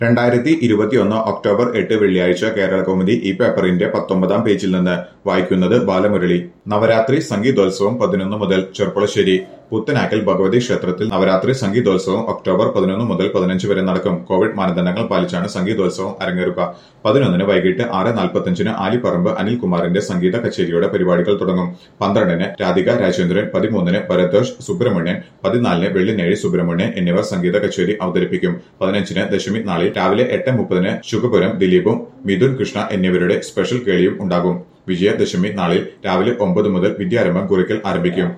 രണ്ടായിരത്തി ഇരുപത്തിയൊന്ന് ഒക്ടോബർ എട്ട് വെള്ളിയാഴ്ച കേരള കൗമുദി ഈ പേപ്പറിന്റെ പത്തൊമ്പതാം പേജിൽ നിന്ന് വായിക്കുന്നത് ബാലമുരളി നവരാത്രി സംഗീതോത്സവം പതിനൊന്ന് മുതൽ ചെർപ്പുളശ്ശേരി പുത്തനാക്കൽ ഭഗവതി ക്ഷേത്രത്തിൽ നവരാത്രി സംഗീതോത്സവം ഒക്ടോബർ പതിനൊന്ന് മുതൽ പതിനഞ്ച് വരെ നടക്കും കോവിഡ് മാനദണ്ഡങ്ങൾ പാലിച്ചാണ് സംഗീതോത്സവം അരങ്ങേറുക പതിനൊന്നിന് വൈകിട്ട് ആറ് നാൽപ്പത്തഞ്ചിന് ആലിപ്പറമ്പ് അനിൽകുമാറിന്റെ സംഗീത കച്ചേരിയോടെ പരിപാടികൾ തുടങ്ങും പന്ത്രണ്ടിന് രാധിക രാജേന്ദ്രൻ പതിമൂന്നിന് ഭരതോഷ് സുബ്രഹ്മണ്യൻ പതിനാലിന് വെള്ളിനേഴി സുബ്രഹ്മണ്യൻ എന്നിവർ സംഗീത കച്ചേരി അവതരിപ്പിക്കും പതിനഞ്ചിന് ദശമി നാളിൽ രാവിലെ എട്ട് മുപ്പതിന് ശുഗപുരം ദിലീപും മിഥുൻ കൃഷ്ണ എന്നിവരുടെ സ്പെഷ്യൽ കേളിയും ഉണ്ടാകും വിജയദശമി നാളിൽ രാവിലെ ഒമ്പത് മുതൽ വിദ്യാരംഭം കുറിക്കൽ ആരംഭിക്കും